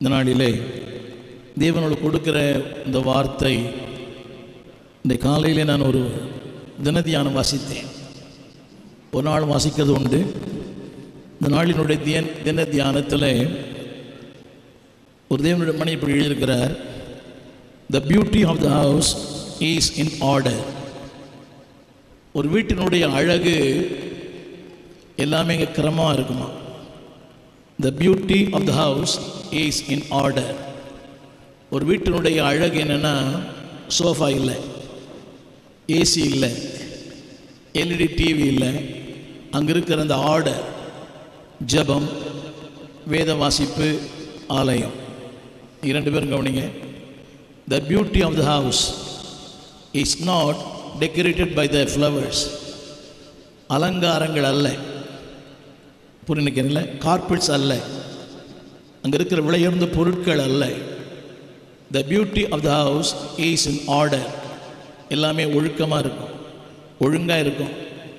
இந்த நாளிலே தேவனோடு கொடுக்கிற இந்த வார்த்தை இந்த காலையிலே நான் ஒரு தினதியானம் வாசித்தேன் ஒரு நாள் வாசிக்கிறது உண்டு இந்த நாளினுடைய தியன் தின தியானத்தில் ஒரு தேவனுடைய மணி இப்படி எழுதியிருக்கிறார் the beauty of the house is in order ஒரு வீட்டினுடைய அழகு எல்லாமே இங்கே கிரமமாக இருக்குமா the beauty of the house is in order ஒரு வீட்டினுடைய அழகு என்னென்னா சோஃபா இல்லை ஏசி இல்லை எல்இடி டிவி இல்லை அங்கே இருக்கிற அந்த ஆர்டர் ஜெபம் வேத வாசிப்பு ஆலயம் இரண்டு பேரும் கவனிங்க the beauty of the house is not decorated by the flowers அலங்காரங்கள் அல்ல புரிஞ்சுக்கிறீங்களா கார்பெட்ஸ் அல்ல அங்கே இருக்கிற விலையுறந்த பொருட்கள் அல்ல the beauty of the house is in order எல்லாமே ஒழுக்கமாக இருக்கும் ஒழுங்காக இருக்கும்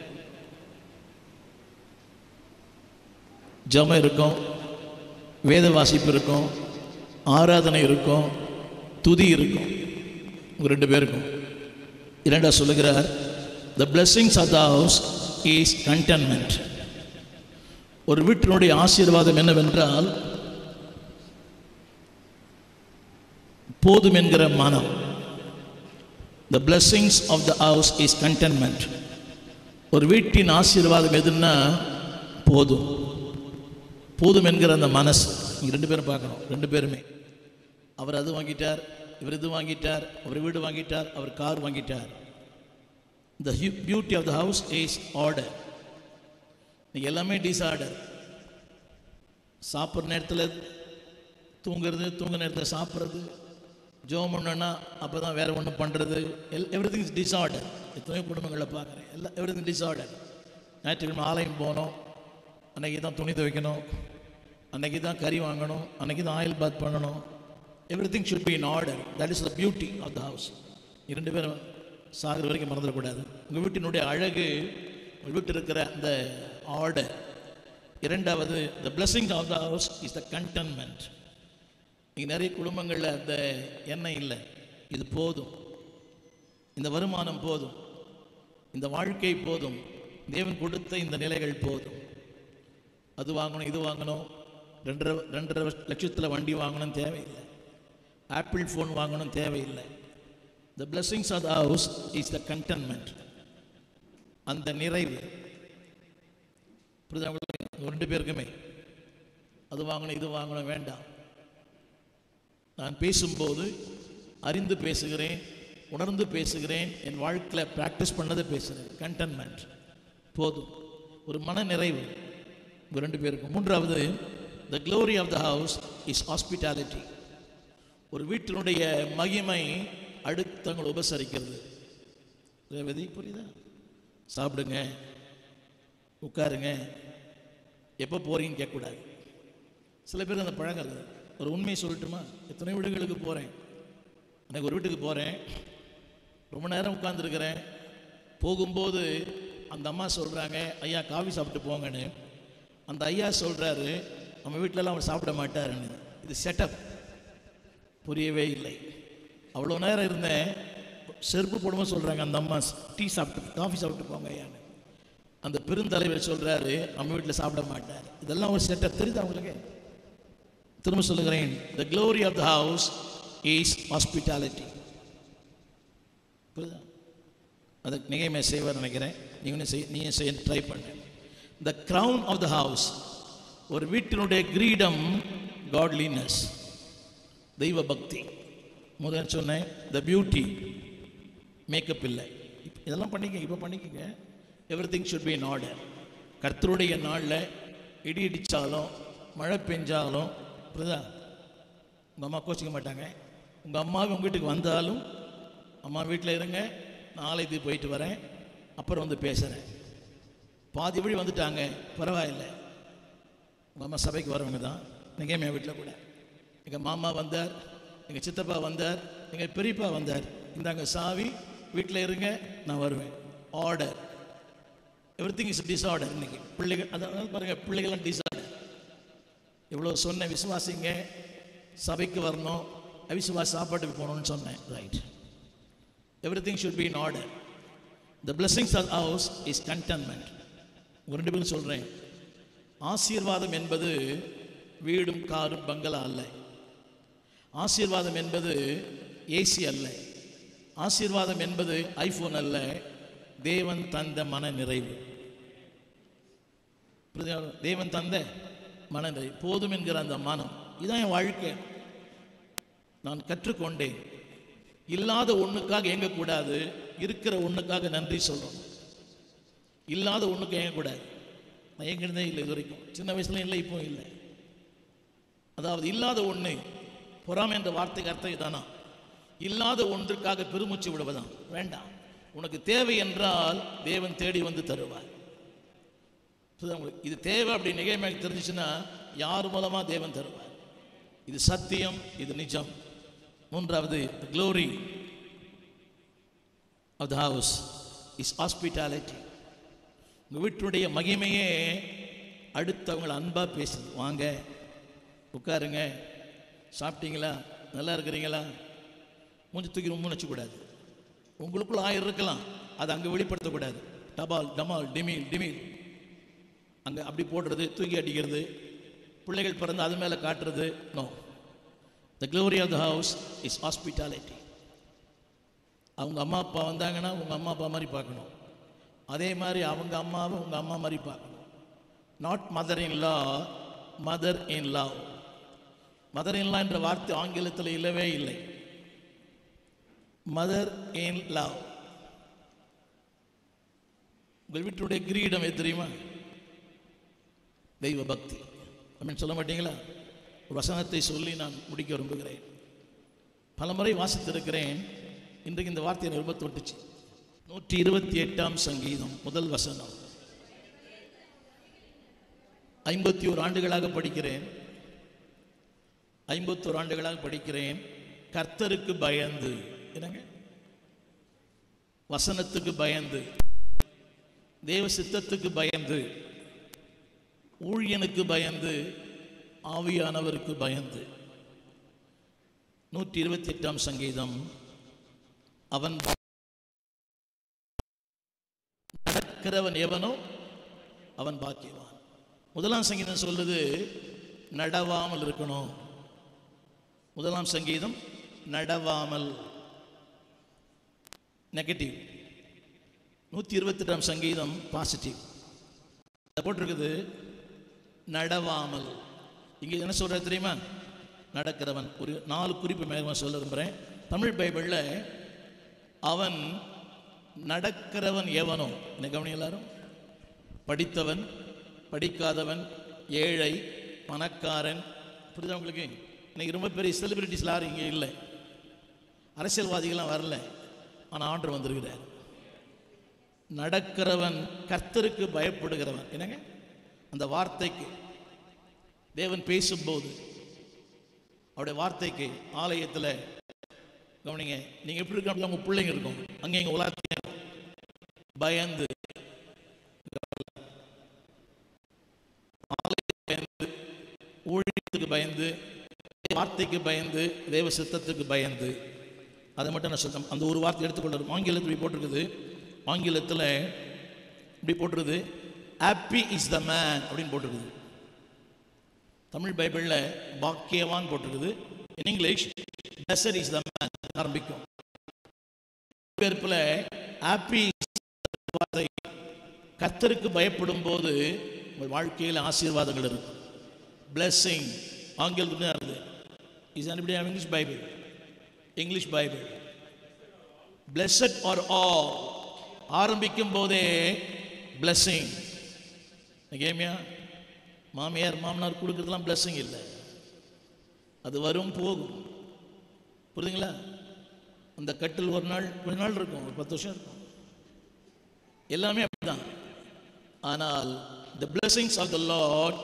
ஜெபம் இருக்கும் வேத வாசிப்பு இருக்கும் ஆராதனை இருக்கும் துதி இருக்கும் உங்க ரெண்டு பேருக்கும் இரண்டா சொல்லுகிறார் the blessings of the house is contentment ஒரு வீட்டினுடைய ஆசீர்வாதம் என்னவென்றால் போதும் என்கிற மனம் the blessings of the house is contentment ஒரு வீட்டின் ஆசீர்வாதம் எதுன்னா போதும் போதும் என்கிற அந்த மனசு நீங்க ரெண்டு பேரும் பார்க்கணும் ரெண்டு பேருமே அவர் அது வாங்கிட்டார் இவர் இது வாங்கிட்டார் அவர் வீடு வாங்கிட்டார் அவர் கார் வாங்கிட்டார் the beauty of the house is order நீங்கள் எல்லாமே டிஸ்ஆர்டர் சாப்பிட்ற நேரத்தில் தூங்குறது தூங்குற நேரத்தில் சாப்பிட்றது ஜோம் பண்ணோன்னா அப்போ தான் வேறு ஒன்று பண்ணுறது எல் எவ்ரி திங் இஸ் டிஸ்ஆர்டர் எத்தனையோ குடும்பங்களை பார்க்குறேன் எல்லாம் எவ்ரி திங் டிஸ்ஆர்டர் ஞாயிற்றுக்கிழமை ஆலயம் போனோம் அன்னைக்கு தான் துணி துவைக்கணும் அன்னைக்கு தான் கறி வாங்கணும் அன்னைக்கு தான் ஆயில் பாத் பண்ணணும் everything should be in order that is the beauty of the house இரண்டு பேரும் சாகிற வரைக்கும் மறந்துடக்கூடாது உங்கள் வீட்டினுடைய அழகு உங்கள் வீட்டில் இருக்கிற அந்த ஆர்டர் இரண்டாவது the blessing of the house is the contentment இங்கே நிறைய குடும்பங்களில் அந்த எண்ணெய் இல்லை இது போதும் இந்த வருமானம் போதும் இந்த வாழ்க்கை போதும் தேவன் கொடுத்த இந்த நிலைகள் போதும் அது வாங்கணும் இது வாங்கணும் ரெண்டரை ரெண்டரை லட்சத்தில் வண்டி வாங்கணும் தேவையில்லை ஆப்பிள் ஃபோன் வாங்கணும் தேவையில்லை the blessings of the house is the contentment அந்த நிறைவு புரியுதா உங்களுக்கு? உங்க ரெண்டு பேருக்குமே அது வாங்கணும் இது வாங்கணும் வேண்டாம் நான் பேசும்போது அறிந்து பேசுகிறேன் உணர்ந்து பேசுகிறேன் என் வாழ்க்கையில் ப்ராக்டிஸ் பண்ணதை பேசுகிறேன் கண்டென்மெண்ட் போதும் ஒரு மன நிறைவு உங்க ரெண்டு பேருக்கும் மூன்றாவது the glory of the house is hospitality ஒரு வீட்டினுடைய மகிமை அடுத்தவங்களை உபசரிக்கிறது ரேவதி புரியுதா சாப்பிடுங்க உட்காருங்க எப்போ போறீங்கன்னு கேட்கக்கூடாது சில பேர் அந்த பழக்கம் இருக்குது ஒரு உண்மையை சொல்லட்டுமா எத்தனை வீடுகளுக்கு போகிறேன் அன்னைக்கு ஒரு வீட்டுக்கு போகிறேன் ரொம்ப நேரம் உட்காந்துருக்கிறேன் போகும்போது அந்த அம்மா சொல்கிறாங்க ஐயா காஃபி சாப்பிட்டு போங்கன்னு அந்த ஐயா சொல்கிறாரு நம்ம வீட்டிலலாம் அவர் சாப்பிட மாட்டாருன்னு இது செட்டப் புரியவே இல்லை அவ்வளோ நேரம் இருந்தேன் செருப்பு போடும்போது சொல்கிறாங்க அந்த அம்மா டீ சாப்பிட்டு காஃபி சாப்பிட்டு போங்க ஐயான்னு அந்த பெருந்தலைவர் சொல்கிறாரு நம்ம வீட்டில் சாப்பிட மாட்டார் இதெல்லாம் ஒரு செட்டப் தெரியுது அவங்களுக்கு திரும்ப சொல்லுகிறேன் the glory of the house is hospitality புரியுதா அதை நிகைமை செய்வார் நினைக்கிறேன் நீங்களும் செய் நீயும் செய்ய ட்ரை பண்ண the crown of the house ஒரு வீட்டினுடைய கிரீடம் காட்லினஸ் தெய்வ பக்தி முதல்ல சொன்னேன் த பியூட்டி மேக்கப் இல்லை இப்ப இதெல்லாம் பண்ணிக்கங்க இப்போ பண்ணிக்கங்க everything should be in order கர்த்தருடைய நாளில் இடி இடித்தாலும் மழை பெஞ்சாலும் புரியுதா உங்கள் அம்மா கோச்சிக்க மாட்டாங்க உங்கள் அம்மா உங்கள் வீட்டுக்கு வந்தாலும் அம்மா வீட்டில் இருங்க நாளைக்கு போயிட்டு வரேன் அப்புறம் வந்து பேசுகிறேன் பாதி வழி வந்துட்டாங்க பரவாயில்லை உங்கள் அம்மா சபைக்கு வரவங்க தான் நீங்கள் என் வீட்டில் கூட எங்கள் மாமா வந்தார் எங்கள் சித்தப்பா வந்தார் எங்கள் பெரியப்பா வந்தார் இந்தாங்க சாவி வீட்டில் இருங்க நான் வருவேன் order everything is disorder இன்னைக்கு பிள்ளைகள் அதாவது பாருங்கள் பிள்ளைகள்லாம் டிஸ்ஆர்டர் எவ்வளோ சொன்ன விசுவாசிங்க சபைக்கு வரணும் அவிசுவா சாப்பாட்டுக்கு போகணும்னு சொன்னேன் right everything should be in order the blessings of house is contentment ஒரு ரெண்டு பேரும் சொல்கிறேன் ஆசீர்வாதம் என்பது வீடும் காரும் பங்களா அல்ல ஆசீர்வாதம் என்பது ஏசி அல்ல ஆசீர்வாதம் என்பது ஐஃபோன் அல்ல தேவன் தந்த மன நிறைவு புரியுதா? தேவன் தந்த மன நிறைவு போதும் என்கிற அந்த மனம் இதான் என் வாழ்க்கை நான் கற்றுக்கொண்டேன் இல்லாத ஒண்ணுக்காக ஏங்கக்கூடாது இருக்கிற ஒண்ணுக்காக நன்றி சொல்லணும் இல்லாத ஒண்ணுக்கு ஏங்கக்கூடாது நான் ஏங்கினதே இல்லை இது வரைக்கும் சின்ன வயசுல இல்லை இப்போ இல்லை அதாவது இல்லாத ஒண்ணு பொறாமை என்ற வார்த்தைக்கு அர்த்தம் இதானா இல்லாத ஒன்றுக்காக பெருமூச்சு விடுவதான் வேண்டாம் உனக்கு தேவை என்றால் தேவன் தேடி வந்து தருவார் புரியுதா உங்களுக்கு? இது தேவை அப்படி நிகழ்மையாக தெரிஞ்சுச்சுன்னா யார் மூலமா தேவன் தருவார் இது சத்தியம் இது நிஜம் மூன்றாவது glory of the house is hospitality உங்கள் வீட்டினுடைய மகிமையே அடுத்தவங்களை அன்பாக பேசுது வாங்க உட்காருங்க சாப்பிட்டீங்களா நல்லா இருக்கிறீங்களா மூஞ்சி தூக்கி ரொம்ப வச்சக்கூடாது உங்களுக்குள்ள ஆயிரம் இருக்கலாம் அதை அங்கே வெளிப்படுத்தக்கூடாது டபால் டமால் டிமில் டிமில் அங்கே அப்படி போடுறது தூக்கி அடிக்கிறது பிள்ளைகள் பிறந்து அது மேலே காட்டுறது no the glory of the house is hospitality அவங்க அம்மா அப்பா வந்தாங்கன்னா உங்கள் அம்மா அப்பா மாதிரி பார்க்கணும் அதே மாதிரி அவங்க அம்மாவை உங்கள் அம்மா மாதிரி பார்க்கணும் not mother in law mother in love mother in law என்ற வார்த்தை ஆங்கிலத்தில் இல்லவே இல்லை மதர் இன் லவ் உங்கள் வீட்டுடைய கிரீடம் எது தெரியுமா தெய்வ பக்தி அப்படின்னு சொல்ல மாட்டீங்களா ஒரு வசனத்தை சொல்லி நான் முடிக்க விரும்புகிறேன் பலமுறை வாசித்திருக்கிறேன் இன்றைக்கு இந்த வார்த்தையை நிருபத்தொட்டுச்சு நூற்றி இருபத்தி எட்டாம் சங்கீதம் முதல் வசனம் ஐம்பத்தி ஒரு ஆண்டுகளாக படிக்கிறேன் ஐம்பத்தோரு ஆண்டுகளாக படிக்கிறேன் கர்த்தருக்கு பயந்து என்னங்க வசனத்துக்கு பயந்து தேவ சித்தத்துக்கு பயந்து ஊழியனுக்கு பயந்து ஆவியானவருக்கு பயந்து நூற்றி இருபத்தி எட்டாம் சங்கீதம் அவன் நடக்கிறவன் எவனோ அவன் பாக்கியவான் முதலாம் சங்கீதம் சொல்லுது நடவாமல் இருக்கணும் முதலாம் சங்கீதம் நடவாமல் நெகட்டிவ் நூற்றி இருபத்தெட்டாம் சங்கீதம் பாசிட்டிவ் போட்டிருக்குது நடவாமல் இங்கே என்ன சொல்றது தெரியுமா நடக்கிறவன் ஒரு நாலு குறிப்பு மேகமாக சொல்ல விரும்புகிறேன் தமிழ் பைபிளில் அவன் நடக்கிறவன் எவனோ என்ன கவனி எல்லாரும் படித்தவன் படிக்காதவன் ஏழை பணக்காரன் புரியுதா உங்களுக்கு இன்னைக்கு ரொம்ப பெரிய செலிபிரிட்டிஸ் யாரும் இங்கே இல்லை அரசியல்வாதிகள்லாம் வரல ஆனால் ஆண்டர் வந்திருக்கிறார் நடக்கிறவன் கர்த்தருக்கு பயப்படுகிறவன் என்னங்க அந்த வார்த்தைக்கு தேவன் பேசும்போது அவருடைய வார்த்தைக்கு ஆலயத்தில் கவனிங்க நீங்க எப்படி இருக்க உங்க பிள்ளைங்க இருக்கும் அங்கே இங்க உலாத்திய பயந்து ஆலயத்துக்கு பயந்து ஊழியத்துக்கு பயந்து வார்த்தைக்கு பயந்து தேவ சித்தத்துக்கு பயந்து அதை மட்டும் நான் சொல்றேன் அந்த ஒரு வார்த்தை எடுத்துக்கொள்ளும் ஆங்கிலத்தில் இப்படி போட்டிருக்குது ஆங்கிலத்தில் இப்படி போட்டிருக்குது ஹாப்பி இஸ் த மேன் அப்படின்னு போட்டிருக்குது தமிழ் பைபிளில் பாக்கியவான் போட்டிருக்குது in English pleasure is the man ஆரம்பிக்கும் பேர்ப்பில் ஹாப்பி வார்த்தை கர்த்தருக்கு பயப்படும் போது உங்கள் வாழ்க்கையில் ஆசீர்வாதங்கள் இருக்கும் பிளெஸ்ஸிங் ஆங்கிலத்தில் தான் இருக்குது is anybody have English Bible English Bible blessed are all ஆரம்பிக்கும் போதே பிளெஸ்ஸிங் கேமியா மாமியார் மாமனார் கொடுக்கறதுலாம் blessing இல்லை அது வரும் போகும் புரியுதுங்களா அந்த கட்டில் ஒரு நாள் கொஞ்ச நாள் இருக்கும் ஒரு பத்து வருஷம் இருக்கும் எல்லாமே அப்படிதான் ஆனால் the blessings of the lord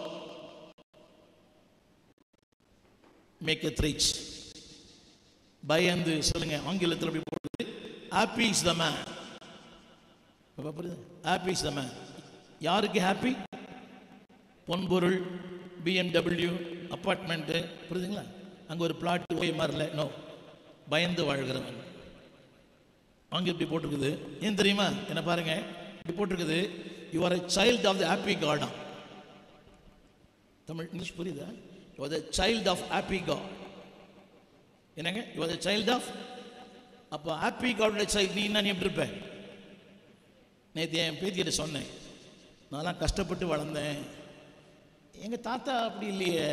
make it rich பயந்து சொல்லுங்க ஆங்கிலத்தில் அப்படி போடுறது ஹாப்பி இஸ் த மேன் புரியுது ஹாப்பி இஸ் த மேன் யாருக்கு ஹாப்பி பொன்பொருள் பிஎம்டபிள்யூ அப்பார்ட்மெண்ட்டு புரியுதுங்களா அங்கே ஒரு பிளாட் ஓய் மாறல நோ பயந்து வாழ்கிறவன் அங்கே இப்படி போட்டிருக்குது ஏன் தெரியுமா என்ன பாருங்க இப்படி போட்டிருக்குது you are a child of the happy காடா தமிழ் இங்கிலீஷ் புரியுதா you are the child of happy God என்னங்க you are the child of அப்போ ஹாப்பி காடோட சைல்ட் நீ என்ன நீ எப்படி இருப்ப நேற்று என் பேத்தியிட்ட சொன்னேன் நான்லாம் கஷ்டப்பட்டு வளர்ந்தேன் எங்கள் தாத்தா அப்படி இல்லையே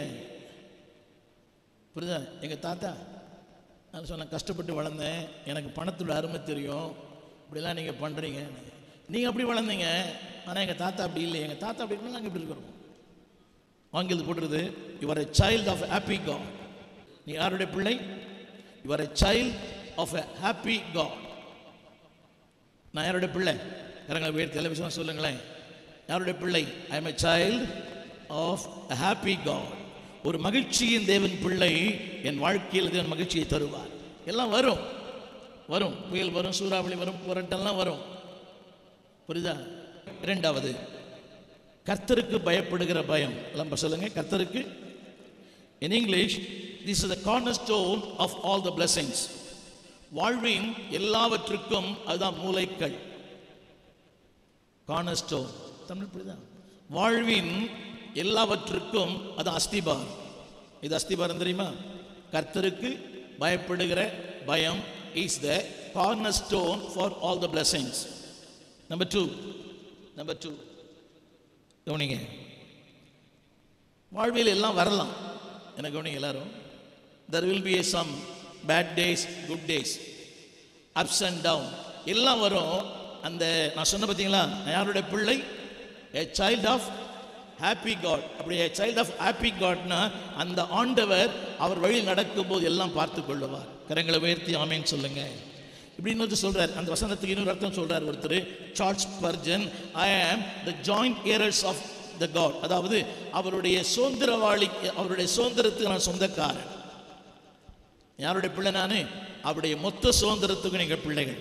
புரியுதா எங்கள் தாத்தா நான் சொன்னேன் கஷ்டப்பட்டு வளர்ந்தேன் எனக்கு பணத்தோட அருமை தெரியும் இப்படிலாம் நீங்கள் பண்ணுறீங்க நீங்கள் அப்படி வளர்ந்தீங்க ஆனால் எங்கள் தாத்தா அப்படி இல்லை எங்கள் தாத்தா அப்படி இருந்தால் நாங்கள் இப்படி இருக்கிறோம் ஆங்கிலத்தில் போட்டுருது your a child of happy God நீ யாருடைய பிள்ளை your a child of a happy God நான் யாருடைய பிள்ளை கரங்களை உயர்த்தி டெலிவிஷன் சொல்லுங்களேன் யாருடைய பிள்ளை I am a child of a happy God ஒரு மகிழ்ச்சியின் தேவன் பிள்ளை என் வாழ்க்கையில் தேவன் மகிழ்ச்சியை தருவார் எல்லாம் வரும் வரும் புயல் வரும் சூறாவளி வரும் புரட்டெல்லாம் வரும் புரியுதா இரண்டாவது கர்த்தருக்கு பயப்படுகிற பயம் எல்லாம் இப்ப சொல்லுங்க கர்த்தருக்கு in English this is the cornerstone of all the blessings வாழ்வின் எல்லாவற்றுக்கும் அதுதான் மூளைக்கல் கார்னர் ஸ்டோன் தமிழ் புரியுதா வாழ்வின் எல்லாவற்றுக்கும் அது அஸ்திபாரம் இது அஸ்திபாரம் தெரியுமா கர்த்தருக்கு பயப்படுகிற பயம் is the cornerstone for all the blessings number two number two கவனிங்க வாழ்வில் எல்லாம் வரலாம் என்ன கவனிங்க எல்லாரும் there will be some bad days good days ups and down எல்லாம் வரும் அந்த நான் சொன்ன பார்த்தீங்களா நான் யாருடைய பிள்ளை a child of happy God அப்படி ஏ சைல்ட் ஆஃப் ஹாப்பி காட்னா அந்த ஆண்டவர் அவர் வழி நடக்கும்போது எல்லாம் பார்த்து கொள்ளுவார் கரங்களை உயர்த்தி ஆமேன்னு சொல்லுங்க இப்படின்னு வந்து சொல்றார் அந்த வசனத்துக்கு இன்னொரு அர்த்தம் சொல்றார் ஒருத்தர் Charles Spurgeon I am the joint heirs of the God அதாவது அவருடைய சுதந்திரவாளி அவருடைய சுதந்திரத்துக்கு நான் சொந்தக்காரன் யாருடைய பிள்ளை நானு அவருடைய மொத்த சுதந்திரத்துக்கு நீங்கள் பிள்ளைகள்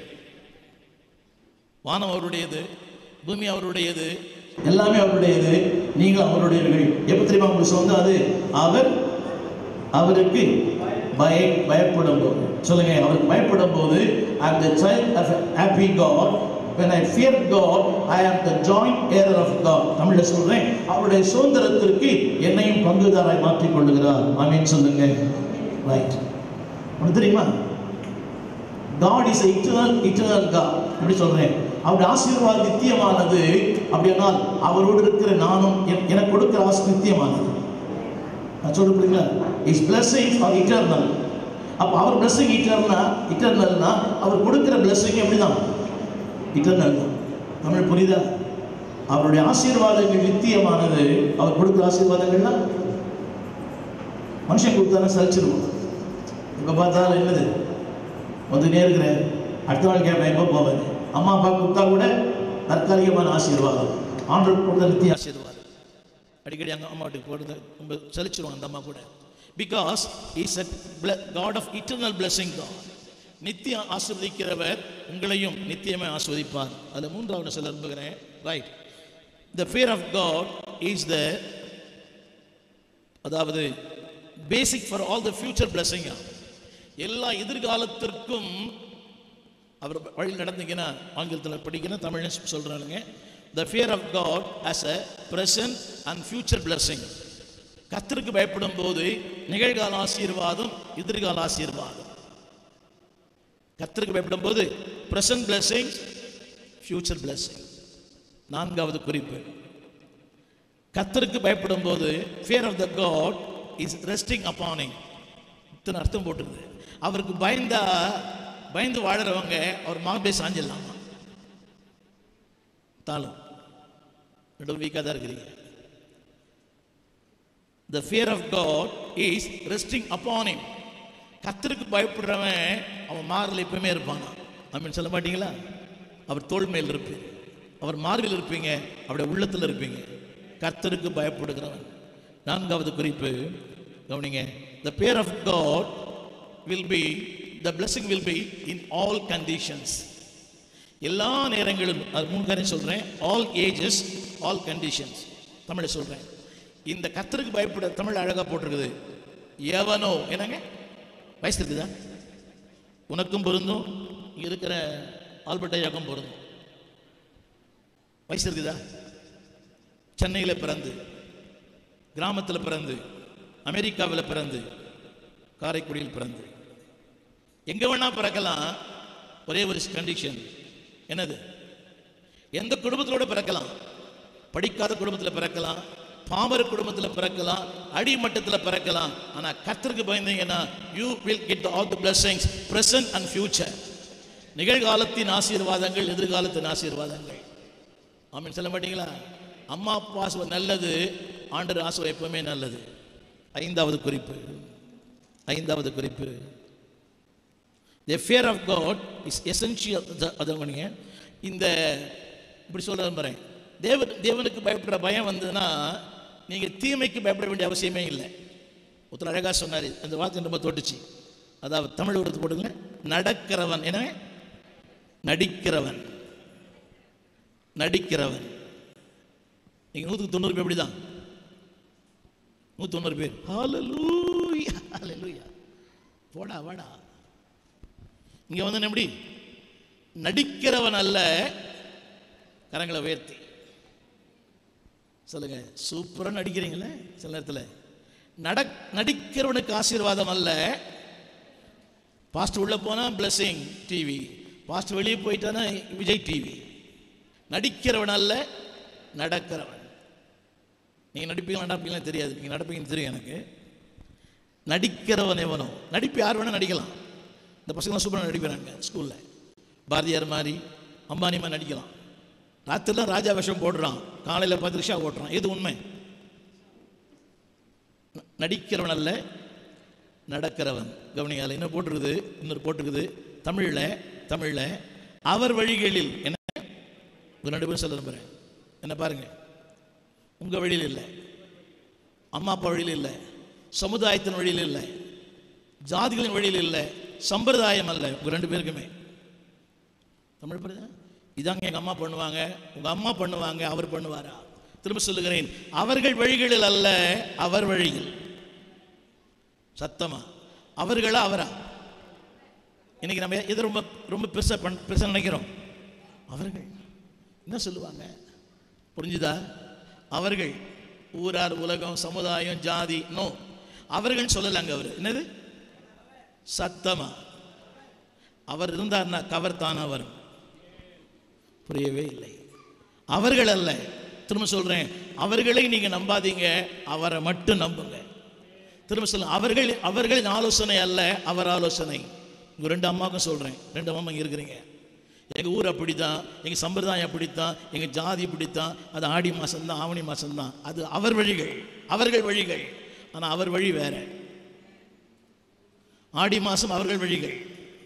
வானம் அவருடையது பூமி அவருடையது எல்லாமே அவருடையது நீங்கள் அவருடையவர்கள் எப்ப தெரியுமா உங்களுக்கு சொந்தம் அது அவர் அவருக்கு பய பயப்படும் போது சொல்லுங்க அவருக்கு பயப்படும் போது I'm the child of a happy God when I fear God I am the joint heir of God தமிழ்ல சொல்றேன் அவருடைய சுதந்திரத்திற்கு என்னையும் பங்குதாராய் மாற்றிக் கொள்ளுகிறார் ஆமீன் சொல்லுங்க ரைட் உனக்கு தெரியுமா God is eternal eternal God எப்படி சொல்றேன் அவருடைய ஆசீர்வாதம் நித்தியமானது அப்படியானால் அவரோடு இருக்கிற நானும் என்- எனக்கு கொடுக்கிற ஆசை நித்தியமானது நான் சொல்ல புரியுங்களா இஸ் பிளஸிங் ஆர் இட்டர்னல் அப்போ அவர் பிளஸிங் இட்டர்னா இட்டர்னல்னா அவர் கொடுக்கிற பிளஸிங் எப்படிதான் இட்டர்னல் தான் தமிழ் புரியுதா அவருடைய ஆசீர்வாதங்கள் நித்தியமானது அவர் கொடுக்கிற ஆசீர்வாதங்கள்லாம் மனுஷன் கொடுத்தானே சலிச்சிருவோம் இப்போ பார்த்தாலும் என்னது வந்துட்டே இருக்கிறேன் அடுத்த நாள் கேட்பேன் எப்போ போவேன் அம்மா அப்பா கொடுத்தா கூட தற்காலிகமான ஆசீர்வாதம் ஆண்டவர் கொடுத்த நித்திய ஆசீர்வாதம் அடிக்கடி அங்கே அம்மா வீட்டுக்கு போகிறது ரொம்ப சலிச்சிருவோம் அந்த அம்மா கூட because is a God of eternal blessing God நித்தியம் ஆஸ்வதிக்கிறவர் உங்களையும் நித்தியமே ஆஸ்வதிப்பார் அதில் மூன்றாவது சொல்ல விரும்புகிறேன் right the fear of God is the அதாவது basic for all the future blessing எல்லா எதிர்காலத்திற்கும் அவர் வழி நடந்தீங்கன்னா ஆங்கிலத்தில் படிக்கணும் தமிழ் சொல்கிறானுங்க the fear of God as a present and future blessing கர்த்தருக்கு பயப்படும் போது நிகழ்கால ஆசீர்வாதம் எதிர்கால ஆசீர்வாதம் கர்த்தருக்கு பயப்படும் போது பிரசன்ட் பிளஸிங் ஃபியூச்சர் பிளஸிங் நான்காவது குறிப்பு கர்த்தருக்கு பயப்படும் போது fear of the God is resting upon him இத்தனை அர்த்தம் போட்டுருது அவருக்கு பயந்தா பயந்து வாழறவங்க அவர் மார்பே சாஞ்சிடலாமா தாளும் ரெண்டும் வீக்காக தான் இருக்கிறீங்க the fear of God is resting upon him கர்த்தருக்கு பயப்படுறவன் அவன் மாரில் எப்பவுமே இருப்பானா அப்படின்னு சொல்ல மாட்டீங்களா அவர் தோள் மேல் இருப்பீர் அவர் மார்பில் இருப்பீங்க அவருடைய உள்ளத்தில் இருப்பீங்க கர்த்தருக்கு பயப்படுகிறவன் நான்காவது குறிப்பு கவனிங்க the fear of God will be the blessing will be in all conditions எல்லா நேரங்களும் அது மூணு காரியம் சொல்றேன் ஆல் ஏஜஸ் ஆல் கண்டிஷன்ஸ் தமிழை சொல்றேன் இந்த கர்த்தருக்கு பயப்பட தமிழ் அழகா போட்டிருக்குது எவனோ என்னங்க வயசு இருக்குதா உனக்கும் பொருந்தும் இங்க இருக்கிற ஆல்பர்ட் ஐயாக்கும் பொருந்தும் வயசு இருக்குதா சென்னையில் பிறந்து கிராமத்தில் பிறந்து அமெரிக்காவில் பிறந்து காரைக்குடியில் பிறந்து எங்க வேணா பிறக்கலாம் ஒரே ஒரு கண்டிஷன் என்னது எந்த குடும்பத்திலோட பிறக்கலாம் படிக்காத குடும்பத்தில் பிறக்கலாம் பாமர குடும்பத்தில் பிறக்கலாம் அடிமட்டத்தில் பிறக்கலாம் ஆனா கர்த்தருக்கு பயந்தீங்கன்னா you will get all the blessings present and future நிகழ்காலத்தின் ஆசீர்வாதங்கள் எதிர்காலத்தின் ஆசீர்வாதங்கள் ஆமென் சொல்ல மாட்டீங்களா அம்மா அப்பா ஆசுவ நல்லது ஆண்டர் ஆசுவ எப்பவுமே நல்லது ஐந்தாவது குறிப்பு ஐந்தாவது குறிப்பு the fear of God is essential அதை கவனிங்க இந்த இப்படி சொல்ல விரும்புகிறேன் தேவ தேவனுக்கு பயப்படுற பயம் வந்ததுன்னா நீங்கள் தீமைக்கு பயப்பட வேண்டிய அவசியமே இல்லை ஒருத்தர் அழகாக சொன்னார் அந்த வார்த்தை ரொம்ப தொட்டுச்சு அதாவது தமிழ் எடுத்து போடுங்க நடக்கிறவன் என்ன நடிக்கிறவன் நடிக்கிறவன் நீங்கள் நூற்றுக்கு தொண்ணூறு பேர் எப்படி தான் நூற்றி தொண்ணூறு பேர் ஹalleluya ஹalleluya போடா வாடா இங்க வந்து எப்படி நடிக்கிறவன் அல்ல கரங்களை உயர்த்தி சொல்லுங்க சூப்பரா நடிக்கிறீங்களே சில நேரத்தில் நட நடிக்கிறவனுக்கு ஆசீர்வாதம் அல்ல பாஸ்ட் உள்ள போனா பிளஸிங் டிவி பாஸ்ட் வெளியே போயிட்டானா விஜய் டிவி நடிக்கிறவன் அல்ல நடக்கிறவன் நீங்க நடிப்பீங்களா நடப்பீங்களா தெரியாது நீங்க நடப்பீங்கன்னு தெரியும் எனக்கு நடிக்கிறவன் எவனோ நடிப்பு யார் வேணா நடிக்கலாம் இந்த பசங்களாம் சூப்பராக நடிக்கிறாங்க ஸ்கூலில் பாரதியார் மாதிரி அம்பானி மாதிரி நடிக்கலாம் ராத்திரிலாம் ராஜா வேஷம் போடுறான் காலையில் பத்து ரிஷா ஓட்டுறான் இது உண்மை ந- நடிக்கிறவன் அல்ல நடக்கிறவன் கவனியால் என்ன போட்டிருக்குது இன்னொரு போட்டிருக்குது தமிழில் தமிழில் அவர் வழிகளில் என்ன ஒரு ரெண்டு பேரும் சொல்ல விரும்புகிறேன் என்ன பாருங்க உங்கள் வழியில் இல்லை அம்மா அப்பா வழியில் இல்லை சமுதாயத்தின் வழியில் இல்லை ஜாதிகளின் வழியில் இல்லை சம்பிரதாயம் அல்ல உங்க ரெண்டு பேருக்குமே தமிழ் புரியுதா இதாங்க எங்க அம்மா பண்ணுவாங்க உங்க அம்மா பண்ணுவாங்க அவர் பண்ணுவாரா திரும்ப சொல்லுகிறேன் அவர்கள் வழிகளில் அல்ல அவர் வழியில் சத்தமா அவர்களா அவரா இன்னைக்கு நம்ம எது ரொம்ப ரொம்ப பெருசா பண் பெருசா நினைக்கிறோம் அவர்கள் என்ன சொல்லுவாங்க புரிஞ்சுதா அவர்கள் ஊரார் உலகம் சமுதாயம் ஜாதி நோ அவர்கள் சொல்லலாங்க அவர் என்னது சத்தமா அவர் இருந்தார்னா கவர் தானா வரும் புரியவே இல்லை அவர்கள் அல்ல திரும்ப சொல்றேன் அவர்களை நீங்க நம்பாதீங்க அவரை மட்டும் நம்புங்க திரும்ப சொல்ல அவர்கள் அவர்களின் ஆலோசனை அல்ல அவர் ஆலோசனை உங்க ரெண்டு அம்மாவுக்கும் சொல்றேன் ரெண்டு அம்மா இங்க இருக்கிறீங்க எங்க ஊர் அப்படித்தான் எங்க சம்பிரதாயம் அப்படித்தான் எங்க ஜாதி இப்படித்தான் அது ஆடி மாசம்தான் ஆவணி மாசம்தான் அது அவர் வழிகள் அவர்கள் வழிகள் ஆனா அவர் வழி வேற ஆடி மாசம் அவர்கள் வழிகள்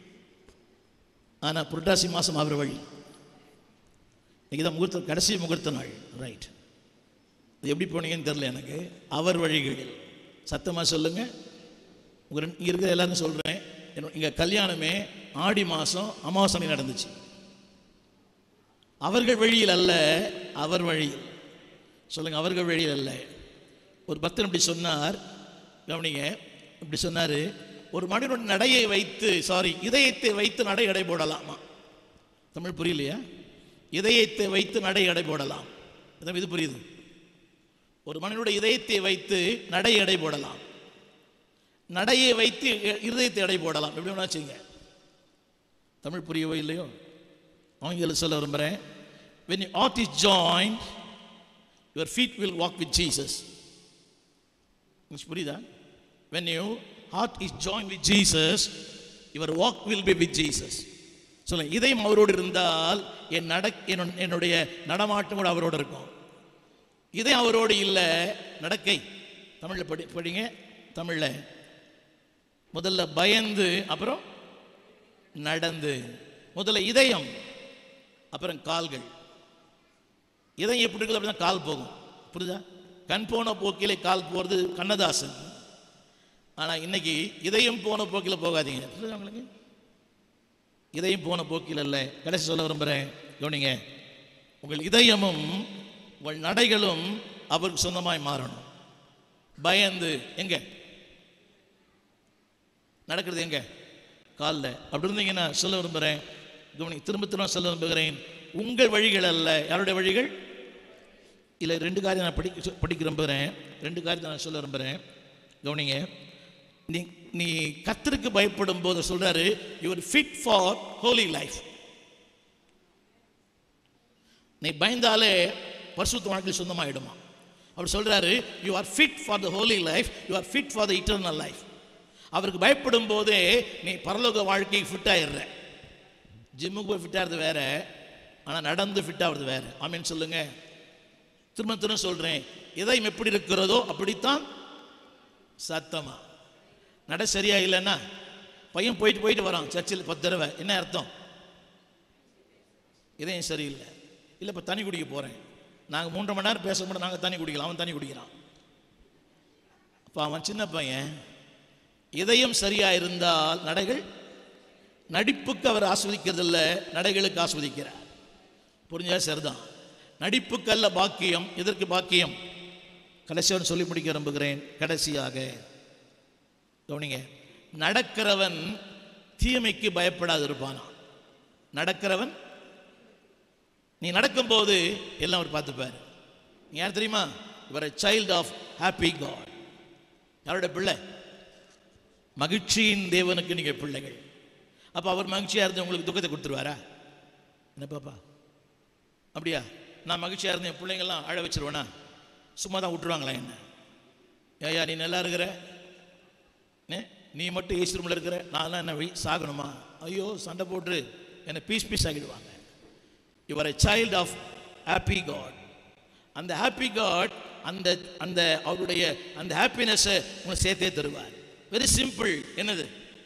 ஆனா புரட்டாசி மாசம் அவர் வழி இன்னைக்கு தான் முகூர்த்த கடைசி முகூர்த்த நாள் ரைட் இது எப்படி போனீங்கன்னு தெரியல எனக்கு அவர் வழிகளில் சத்தமா சொல்லுங்க உங்க ரெண்டு- இங்க இருக்கிற எல்லாரும் சொல்றேன் என்னோட- இங்க கல்யாணமே ஆடி மாசம் அமாவாசனை நடந்துச்சு அவர்கள் வழியில் அல்ல அவர் வழியில் சொல்லுங்க அவர்கள் வழியில் அல்ல ஒரு பக்தன் இப்படி சொன்னார் கவனிங்க இப்படி சொன்னார் ஒரு மனிதனோட நடையை வைத்து சாரி இதயத்தை வைத்து நடை எடை போடலாமா தமிழ் புரியலையா இதயத்தை வைத்து நடை எடை போடலாம் இதான் இது புரியுது ஒரு மனிதனுடைய இதயத்தை வைத்து நடை எடை போடலாம் நடையை வைத்து இ- இருதயத்தை எடை போடலாம் எப்படி வேணா வச்சுங்க தமிழ் புரியவோ இல்லையோ ஆங்கிலம் சொல்ல விரும்புகிறேன் when your heart is joined your feet will walk with Jesus உங்களுக்கு புரியுதா when your heart is joined with Jesus your walk will be with Jesus சொல்லுங்க இதயம் அவரோடு இருந்தால் என் நட என்னுடைய- என்னுடைய நடமாட்டம் கூட அவரோடு இருக்கும் இதயம் அவரோடு இல்லை நடக்கை தமிழில் படி படிங்க தமிழில் முதல்ல பயந்து அப்புறம் நடந்து முதல்ல இதயம் அப்புறம் கால்கள் இதயம் எப்படி இருக்குது அப்படிதான் கால் போகும் புரியுதா கண் போன போக்கிலே கால் போகிறது கண்ணதாசன் ஆனால் இன்னைக்கு இதயம் போன போக்கில் போகாதீங்க புரியுதா உங்களுக்கு இதயம் போன போக்கில் அல்ல கடைசி சொல்ல விரும்புகிறேன் கவனிங்க உங்கள் இதயமும் உங்கள் நடைகளும் அவருக்கு சொந்தமாய் மாறணும் பயந்து எங்க நடக்கிறது எங்க காலில் அப்படி இருந்தீங்கன்னா சொல்ல விரும்புகிறேன் கவனி திரும்ப திரும்ப சொல்ல விரும்புகிறேன் உங்கள் வழிகள் அல்ல யாருடைய வழிகள் இல்லை ரெண்டு காரியம் நான் படிக்க படிக்க விரும்புகிறேன் ரெண்டு காரியத்தை நான் சொல்ல விரும்புகிறேன் கவனிங்க நீ நீ கத்தருக்கு பயப்படும் போது சொல்றாரு your fit for holy life நீ பயந்தாலே பரிசுத்த வாழ்க்கை சொந்தமாயிடுமா அவர் சொல்றாரு you are fit for the holy life you are fit for the eternal life அவருக்கு பயப்படும் போதே நீ பரலோக வாழ்க்கைக்கு ஃபிட் ஆயிடுற ஜிம்முக்கு போய் ஃபிட் ஆகிறது வேற ஆனால் நடந்து ஃபிட் ஆகிறது வேற ஆமீன் சொல்லுங்க திரும்ப திரும்ப சொல்றேன் இதயம் எப்படி இருக்கிறதோ அப்படித்தான் சத்தமா நட சரியா இல்லைன்னா பையன் போயிட்டு போயிட்டு வரான் சர்ச்சில் பத்து தடவை என்ன அர்த்தம் இதயம் சரியில்லை இல்லை இப்போ தண்ணி குடிக்க போகிறேன் நாங்கள் மூன்றரை மணி நேரம் பேச மாட்டோம் நாங்கள் தண்ணி குடிக்கலாம் அவன் தண்ணி குடிக்கிறான் அப்போ அவன் சின்ன பையன் இதயம் சரியா இருந்தால் நடைகள் நடிப்புக்கு அவர் ஆஸ்வதிக்கிறதில்ல நடைகளுக்கு ஆஸ்வதிக்கிறார் புரிஞ்சா சரிதான் நடிப்புக்கு அல்ல பாக்கியம் எதற்கு பாக்கியம் கடைசியாக சொல்லி முடிக்க விரும்புகிறேன் கடைசியாக கவனிங்க நடக்கிறவன் தீமைக்கு பயப்படாது இருப்பானா நடக்கிறவன் நீ நடக்கும்போது எல்லாம் அவர் பார்த்துப்பார் நீ யார் தெரியுமா இவர் சைல்ட் ஆஃப் ஹாப்பி காட் யாரோட பிள்ளை மகிழ்ச்சியின் தேவனுக்கு நீங்க பிள்ளைகள் அப்போ அவர் மகிழ்ச்சியாக இருந்து உங்களுக்கு துக்கத்தை கொடுத்துருவாரா என்ன பாப்பா அப்படியா நான் மகிழ்ச்சியாக இருந்து என் பிள்ளைங்கள்லாம் அழ வச்சிருவேனா சும்மா தான் விட்டுருவாங்களா என்ன ஏயா நீ நல்லா இருக்கிற நே, நீ மட்டும் ஏசி ரூமில் இருக்கிற நான்லாம் என்ன வெய்- சாகணுமா ஐயோ சண்டை போட்டு என்னை பீஸ் பீஸ் ஆகிடுவாங்க your a child of happy God அந்த ஹாப்பி காட் அந்த அந்த அவருடைய அந்த ஹாப்பினஸை உங்களுக்கு சேர்த்தே தருவார் வெரி சிம்பிள் என்னது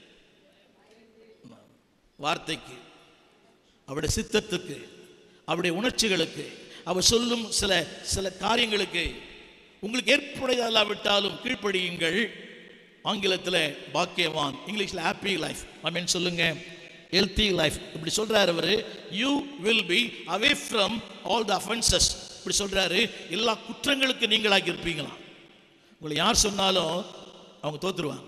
வார்த்தைக்கு அவருடைய சித்தத்துக்கு அவருடைய உணர்ச்சிகளுக்கு அவர் சொல்லும் சில சில காரியங்களுக்கு உங்களுக்கு ஏற்புடையதாவிட்டாலும் கீழ்ப்படியுங்கள் ஆங்கிலத்தில் பாக்கியவான் இங்கிலீஷில் ஹாப்பி லைஃப் அப்படின்னு சொல்லுங்க ஹெல்த்தி லைஃப் இப்படி சொல்றாரு அவர் you will be away from all the offences இப்படி சொல்றாரு எல்லா குற்றங்களுக்கு நீங்களாக்கி இருப்பீங்களாம் உங்களை யார் சொன்னாலும் அவங்க தோத்துருவாங்க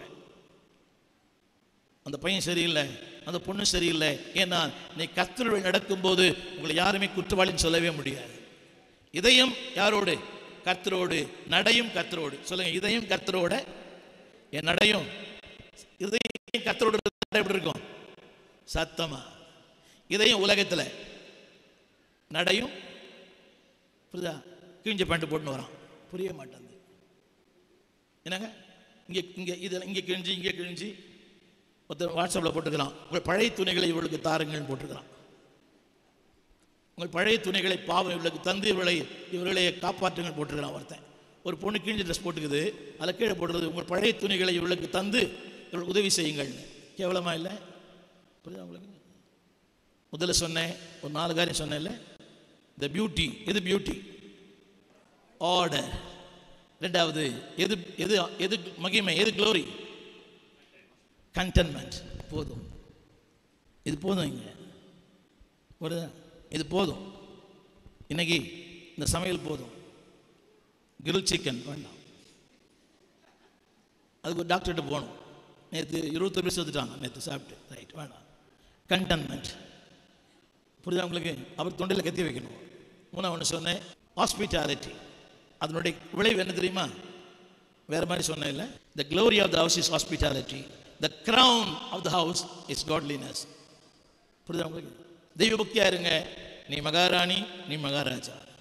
அந்த பையன் சரியில்லை அந்த பொண்ணு சரியில்லை ஏன்னா நீ கத்தருடைய நடக்கும்போது உங்களை யாருமே குற்றவாளின்னு சொல்லவே முடியாது இதயம் யாரோடு கர்த்தரோடு நடையும் கர்த்தரோடு சொல்லுங்க இதயம் கர்த்தரோட என் நடையும் இதயம் கர்த்தரோடு இருந்தா எப்படி இருக்கும் சத்தமா இதயம் உலகத்துல நடையும் புரியுதா கிழிஞ்ச பேண்ட் போட்டுன்னு வரான் புரிய மாட்டேங்குது என்னங்க இங்கே இங்கே இதில் இங்கே கிழிஞ்சு இங்கே கிழிஞ்சு ஒருத்தர் வாட்ஸ்அப்பில் போட்டுக்கலாம் உங்கள் பழைய துணிகளை இவளுக்கு தாருங்கள்னு போட்டுக்கலாம் உங்கள் பழைய துணிகளை பாவம் இவளுக்கு தந்து இவளை இவர்களை காப்பாற்றுங்கள் போட்டுருக்கிறான் ஒருத்தன் ஒரு பொண்ணு கிழிஞ்ச ட்ரெஸ் போட்டுக்குது அதில் கீழே போட்டுறது உங்கள் பழைய துணிகளை இவளுக்கு தந்து இவளுக்கு உதவி செய்யுங்கள்னு கேவலமா இல்லை புரியுதா உங்களுக்கு முதல்ல சொன்னேன் ஒரு நாலு காரியம் சொன்னேன்ல த பியூட்டி எது பியூட்டி ஆர்டர் ரெண்டாவது எது எது எது மகிமை எது க்ளோரி கண்டென்மெண்ட் போதும் இது போதும் இங்க வருதா இது போதும் இன்னைக்கு இந்த சமையல் போதும் கிரில் சிக்கன் வேண்டாம் அதுக்கு ஒரு டாக்டர்கிட்ட போகணும் நேற்று இருபத்தொரு பேர் செத்துட்டாங்க நேற்று சாப்பிட்டு ரைட் வேண்டாம் கண்டென்மெண்ட் புரியுதா உங்களுக்கு அவர் தொண்டையில் கத்தி வைக்கணும் மூணா ஒன்று சொன்னேன் ஹாஸ்பிட்டாலிட்டி அதனுடைய விளைவு என்ன தெரியுமா வேற மாதிரி சொன்னேன் இல்லை the glory of the house is hospitality the crown of the house is godliness புரியுதா உங்களுக்கு தெய்வ பக்தியா இருங்க நீ மகாராணி நீ மகாராஜா